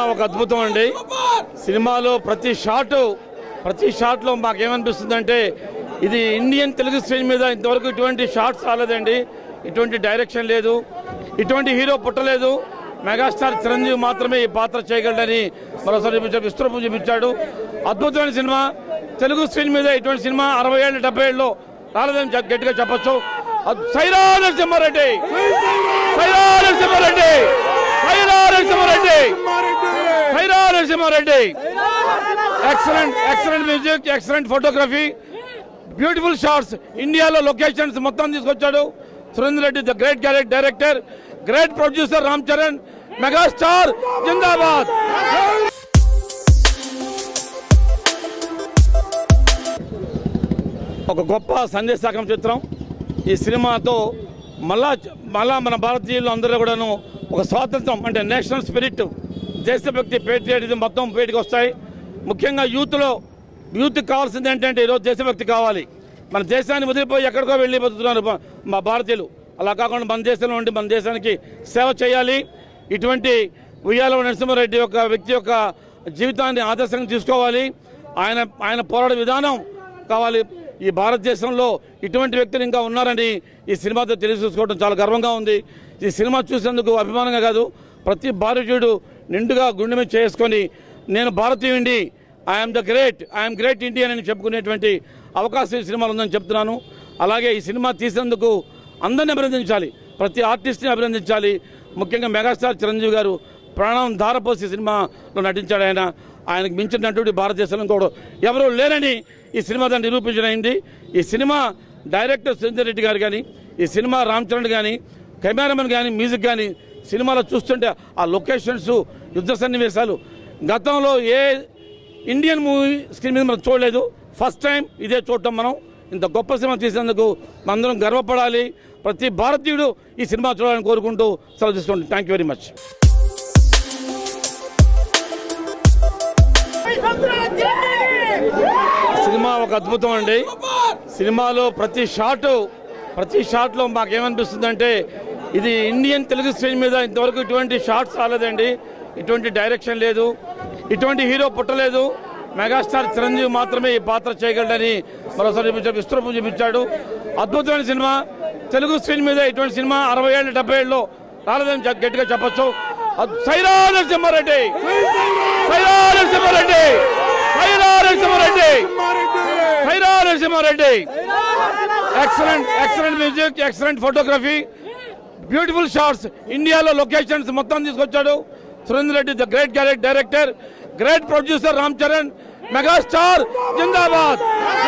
ఒక అద్భుతం అండి సినిమాలో ప్రతి షాట్ ప్రతి షాట్లో మాకేమనిపిస్తుందంటే ఇది ఇండియన్ తెలుగు స్క్రీన్ మీద ఇంతవరకు ఇటువంటి షాట్స్ రాలేదండి ఇటువంటి డైరెక్షన్ లేదు ఇటువంటి హీరో పుట్టలేదు మెగాస్టార్ చిరంజీవి మాత్రమే ఈ పాత్ర చేయగలడని మరోసారి చూపించాడు విస్తృతం చూపించాడు అద్భుతమైన సినిమా తెలుగు స్క్రీన్ మీద ఇటువంటి సినిమా అరవై ఏళ్ళు డెబ్బై ఏళ్ళు రాలేదని చెప్- గట్టిగా చెప్పొచ్చు అద్- Sye Raa Narasimha Reddy Sye Raa Narasimha Reddy Sye Raa Narasimha Reddy Sye Raa Narasimha Reddy excellent excellent music excellent photography beautiful shots ఇండియాలో లొకేషన్స్ మొత్తం తీసుకొచ్చాడు సురేంద్ర రెడ్డి ద గ్రేట్ గ్యారెక్ట్ director great producer Ram Charan megastar జిందాబాద్ ఒక గొప్ప సందేశాకం చిత్రం ఈ సినిమాతో మళ్ళా మళ్ళా మన భారతీయులు అందరూ కూడాను ఒక స్వాతంత్రం అంటే నేషనల్ స్పిరిట్ దేశభక్తి పేట్రియటిజం మొత్తం బయటకు వస్తాయి ముఖ్యంగా యూత్లో యూత్కి కావాల్సింది ఏంటంటే ఈరోజు దేశభక్తి కావాలి మన దేశాన్ని వదిలిపోయి ఎక్కడికో వెళ్ళి బతుకుతున్నారు మా- మా భారతీయులు అలా కాకుండా మన దేశంలో ఉండి మన దేశానికి సేవ చేయాలి ఇటువంటి ఉయ్యాల నరసింహారెడ్డి యొక్క వ్యక్తి యొక్క జీవితాన్ని ఆదర్శంగా తీసుకోవాలి ఆయన ఆయన పోరాట విధానం కావాలి ఈ భారతదేశంలో ఇటువంటి వ్యక్తులు ఇంకా ఉన్నారని ఈ సినిమాతో తెలిసి చూసుకోవడం చాలా గర్వంగా ఉంది ఈ సినిమా చూసేందుకు అభిమానంగా కాదు ప్రతి భారతీయుడు నిండుగా గుండె మీద చేసుకొని నేను భారతీయుడి I'm the great I'm great Indian అని చెప్పుకునేటువంటి అవకాశం ఈ సినిమాలో ఉందని చెప్తున్నాను అలాగే ఈ సినిమా తీసేందుకు అందరిని అభినందించాలి ప్రతి ఆర్టిస్ట్ని అభినందించాలి ముఖ్యంగా మెగాస్టార్ చిరంజీవి గారు ప్రాణం ధారపోసి సినిమాలో నటించాడు ఆయన ఆయనకు మించిన నటుడు భారతదేశంలో కూడా ఎవరూ లేరని ఈ సినిమా దాన్ని నిరూపించడమైంది ఈ సినిమా డైరెక్టర్ సురేందర్ రెడ్డి గారు కానీ ఈ సినిమా రామ్ చరణ్ కానీ కెమెరామెన్ కానీ మ్యూజిక్ కానీ సినిమాలో చూస్తుంటే ఆ లొకేషన్స్ యుద్ధ సన్నివేశాలు గతంలో ఏ ఇండియన్ మూవీ స్క్రీన్ మీద మనం చూడలేదు ఫస్ట్ టైం ఇదే చూడటం మనం ఇంత గొప్ప సినిమా తీసినందుకు మనందరం గర్వపడాలి ప్రతి భారతీయుడు ఈ సినిమా చూడాలని కోరుకుంటూ సెలవు తీసుకోండి thank you very much cinema ఒక అద్భుతం అండి సినిమాలో ప్రతి షాట్ ప్రతి షాట్లో మాకేమనిపిస్తుందంటే ఇది ఇండియన్ తెలుగు స్క్రీన్ మీద ఇంతవరకు ఇటువంటి షాట్స్ రాలేదండి ఇటువంటి డైరెక్షన్ లేదు ఇటువంటి హీరో పుట్టలేదు మెగాస్టార్ చిరంజీవి మాత్రమే ఈ పాత్ర చేయగలడని మరోసారి చూపించాడు విస్తృతం చూపించాడు అద్భుతమైన సినిమా తెలుగు స్క్రీన్ మీద ఇటువంటి సినిమా అరవై ఏళ్ళు డెబ్బై ఏళ్ళు రాలేదని చెప్- గట్టిగా చెప్పొచ్చు అద్- Sye Raa Narasimha Reddy Sye Raa Narasimha Reddy Sye Raa Narasimha Reddy Sye Raa Narasimha Reddy excellent excellent music excellent photography beautiful shots ఇండియాలో లొకేషన్స్ మొత్తం తీసుకొచ్చాడు సురేంద్ర రెడ్డి ద గ్రేట్ గ్యారెక్ట్ director great producer Ram Charan megastar జిందాబాద్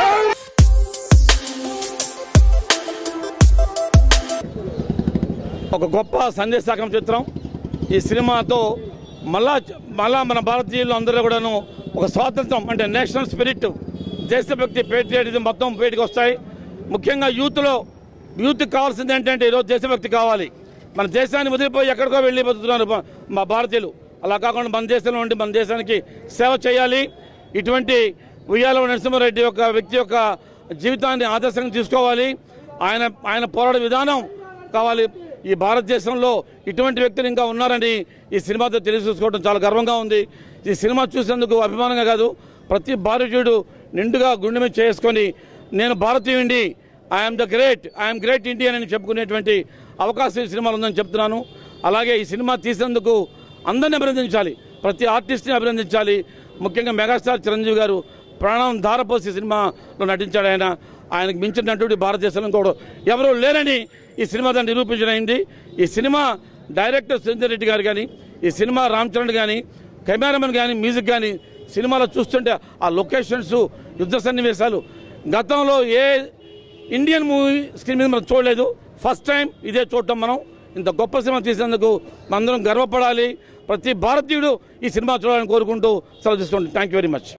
ఒక గొప్ప సందేశాకం చిత్రం ఈ సినిమాతో మళ్ళా మళ్ళా మన భారతీయులు అందరూ కూడాను ఒక స్వాతంత్రం అంటే నేషనల్ స్పిరిట్ దేశభక్తి పేట్రియటిజం మొత్తం బయటకు వస్తాయి ముఖ్యంగా యూత్లో యూత్కి కావాల్సింది ఏంటంటే ఈరోజు దేశభక్తి కావాలి మన దేశాన్ని వదిలిపోయి ఎక్కడికో వెళ్ళి బతుకుతున్నారు మా- మా భారతీయులు అలా కాకుండా మన దేశంలో ఉండి మన దేశానికి సేవ చేయాలి ఇటువంటి ఉయ్యాల నరసింహారెడ్డి యొక్క వ్యక్తి యొక్క జీవితాన్ని ఆదర్శంగా తీసుకోవాలి ఆయన ఆయన పోరాట విధానం కావాలి ఈ భారతదేశంలో ఇటువంటి వ్యక్తులు ఇంకా ఉన్నారని ఈ సినిమాతో తెలిసి చూసుకోవడం చాలా గర్వంగా ఉంది ఈ సినిమా చూసేందుకు అభిమానంగా కాదు ప్రతి భారతీయుడు నిండుగా గుండె మీద చేసుకొని నేను భారతీయుడి I'm the great I'm great Indian అని చెప్పుకునేటువంటి అవకాశం ఈ సినిమాలో ఉందని చెప్తున్నాను అలాగే ఈ సినిమా తీసేందుకు అందరిని అభినందించాలి ప్రతి ఆర్టిస్ట్ని అభినందించాలి ముఖ్యంగా మెగాస్టార్ చిరంజీవి గారు ప్రాణం ధారపోసి సినిమాలో నటించాడు ఆయన ఆయనకు మించిన నటుడు భారతదేశంలో కూడా ఎవరూ లేరని ఈ సినిమా దాన్ని నిరూపించడమైంది ఈ సినిమా డైరెక్టర్ సురేందర్ రెడ్డి గారు కానీ ఈ సినిమా రామ్ చరణ్ కానీ కెమెరామెన్ కానీ మ్యూజిక్ కానీ సినిమాలో చూస్తుంటే ఆ లొకేషన్స్ యుద్ధ సన్నివేశాలు గతంలో ఏ ఇండియన్ మూవీ స్క్రీన్ మీద మనం చూడలేదు ఫస్ట్ టైం ఇదే చూడటం మనం ఇంత గొప్ప సినిమా తీసినందుకు మనందరం గర్వపడాలి ప్రతి భారతీయుడు ఈ సినిమా చూడాలని కోరుకుంటూ సెలవు తీసుకోండి థ్యాంక్ యూ వెరీ మచ్